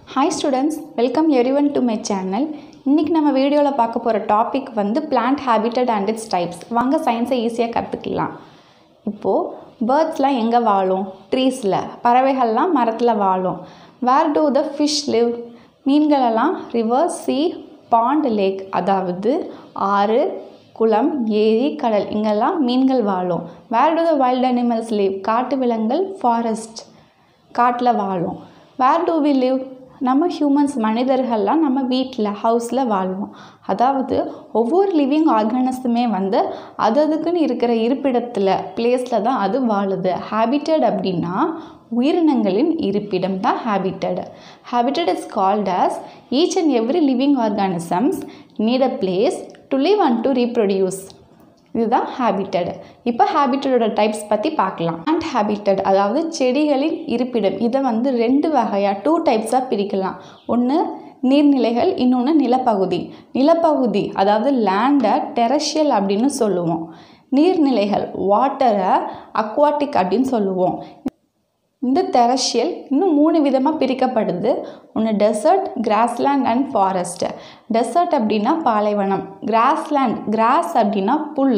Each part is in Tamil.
hi students welcome everyone to my channel இன்றைக்கி நம்ம வீடியோவில் பார்க்க போகிற டாபிக் வந்து plant habitat and its types வாங்க சயின்ஸை ஈஸியாக கற்றுக்கலாம் இப்போது பேர்ட்ஸ்லாம் எங்கே வாழும் ட்ரீஸில் பறவைகள்லாம் மரத்தில் வாழும் where do the fish live மீன்களெல்லாம் ரிவர் சி பாண்ட் லேக் அதாவது ஆறு குளம் ஏரி கடல் இங்கெல்லாம் மீன்கள் வாழும் where do the wild animals live காட்டு விலங்குகள் ஃபாரஸ்ட் காட்டில் வாழும் வேர் டு வி லிவ் நம்ம ஹியூமன்ஸ் மனிதர்கள்லாம் நம்ம வீட்டில் ஹவுஸில் வாழ்வோம் அதாவது ஒவ்வொரு லிவிங் ஆர்கானிசமே வந்து அது அதுக்குன்னு இருக்கிற இருப்பிடத்தில் பிளேஸில் தான் அது வாழுது ஹேபிட்டட் அப்படின்னா உயிரினங்களின் இருப்பிடம் தான் habitat habitat is called as each and every living organisms need a place to live and to reproduce இதுதான் ஹேபிட்டட் இப்போ ஹேபிட்டடோட டைப்ஸ் பற்றி பார்க்கலாம் பிளான்ட் ஹேபிட்டட் அதாவது செடிகளின் இருப்பிடம் இதை வந்து ரெண்டு வகையாக டூ டைப்ஸாக பிரிக்கலாம் ஒன்று நீர்நிலைகள் இன்னொன்று நிலப்பகுதி நிலப்பகுதி அதாவது லேண்டை டெரஷியல் அப்படின்னு சொல்லுவோம் நீர்நிலைகள் வாட்டரை அக்வாட்டிக் அப்படின்னு சொல்லுவோம் இந்த டெரஷியல் இன்னும் மூணு விதமாக பிரிக்கப்படுது ஒன்று desert grassland and forest desert அப்படின்னா பாலைவனம் கிராஸ்லேண்ட் கிராஸ் அப்படின்னா புல்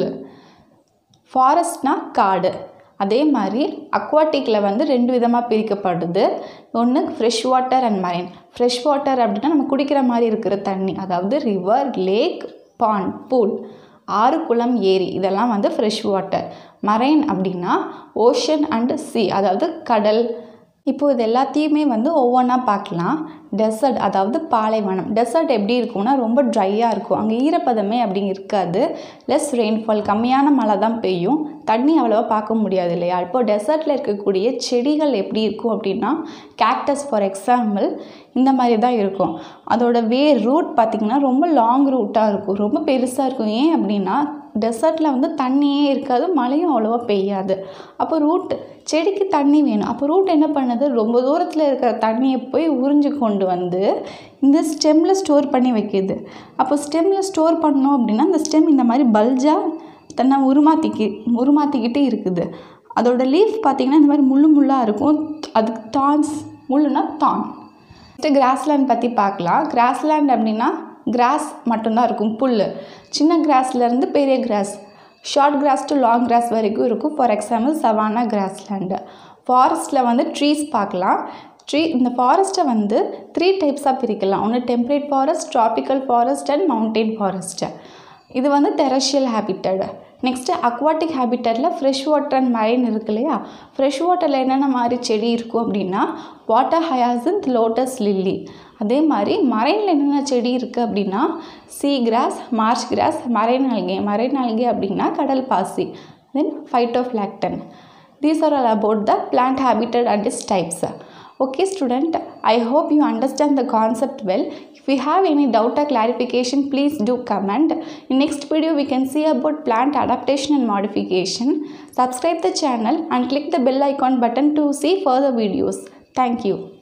ஃபாரஸ்ட்னா காடு அதே மாதிரி அக்வாட்டிக்கில் வந்து ரெண்டு விதமாக பிரிக்கப்படுது ஒன்று fresh water and marine fresh water அப்படின்னா நம்ம குடிக்கிற மாதிரி இருக்கிற தண்ணி அதாவது ரிவர் லேக் பாண்ட் பூல் ஆறு குளம் ஏரி இதெல்லாம் வந்து ஃப்ரெஷ் வாட்டர் மரைன் அப்படின்னா ஓஷன் அண்ட் சி அதாவது கடல் இப்போது இது எல்லாத்தையுமே வந்து ஒவ்வொன்றா பார்க்கலாம் டெசர்ட் அதாவது பாலைவனம் டெசர்ட் எப்படி இருக்கும்னா ரொம்ப ட்ரையாக இருக்கும் அங்கே ஈரப்பதமே அப்படி இருக்காது லெஸ் ரெயின்ஃபால் கம்மியான மழை தான் பெய்யும் தண்ணி அவ்வளோவா பார்க்க முடியாது இல்லையா இப்போ டெசர்ட்டில் இருக்கக்கூடிய செடிகள் எப்படி இருக்கும் அப்படின்னா கேக்டஸ் ஃபார் எக்ஸாம்பிள் இந்த மாதிரி தான் இருக்கும் அதோட வேர் ரூட் பார்த்திங்கன்னா ரொம்ப லாங் ரூட்டாக இருக்கும் ரொம்ப பெருசாக இருக்கும் ஏன் அப்படின்னா டெசர்ட்டில் வந்து தண்ணியே இருக்காது மழையும் அவ்வளோவா பெய்யாது அப்போ ரூட் செடிக்கு தண்ணி வேணும் அப்போ ரூட் என்ன பண்ணுது ரொம்ப தூரத்தில் இருக்கிற தண்ணியை போய் உறிஞ்சு கொண்டு வந்து இந்த ஸ்டெம்மில் ஸ்டோர் பண்ணி வைக்கிது அப்போ ஸ்டெம்மில் ஸ்டோர் பண்ணோம் அப்படின்னா அந்த ஸ்டெம் இந்த மாதிரி பல்ஜாக தன்னை உருமாத்திக்கி உருமாற்றிக்கிட்டே இருக்குது அதோட லீஃப் பார்த்திங்கன்னா இந்த மாதிரி முள்ளு முள்ளாக இருக்கும் அதுக்கு தான்ஸ் முள்ளுனா தான் நெக்ஸ்ட்டு கிராஸ்லேண்ட் பற்றி பார்க்கலாம் கிராஸ்லேண்ட் அப்படின்னா கிராஸ் மட்டும்தான் இருக்கும் புல் சின்ன கிராஸ்லேருந்து பெரிய grass short grass to long grass வரைக்கும் இருக்கும் ஃபார் எக்ஸாம்பிள் சவானா கிராஸ்லேண்டு ஃபாரஸ்ட்டில் வந்து ட்ரீஸ் பார்க்கலாம் ட்ரீ இந்த ஃபாரஸ்ட்டை வந்து த்ரீ டைப்ஸாக பிரிக்கலாம் ஒன்று temperate forest tropical forest and mountain forest இது வந்து டெரஷியல் ஹேபிட்டட் நெக்ஸ்ட்டு அக்வாட்டிக் ஹேபிட்டட்டில் ஃப்ரெஷ் வாட்டர் அண்ட் மரைன் இருக்கு இல்லையா ஃப்ரெஷ் வாட்டரில் என்னென்ன மாதிரி செடி இருக்கும் அப்படின்னா வாட்டர் ஹயாசிந்த் லோட்டஸ் லில்லி அதே மாதிரி மரைனில் என்னென்ன செடி இருக்குது அப்படின்னா sea grass marsh grass marine algae marine algae அப்படின்னா கடல் பாசி then phytoplankton these are all about the plant habitat and is types okay student i hope you understand the concept well if you have any doubt or clarification please do comment in next video we can see about plant adaptation and modification subscribe the channel and click the bell icon button to see further videos thank you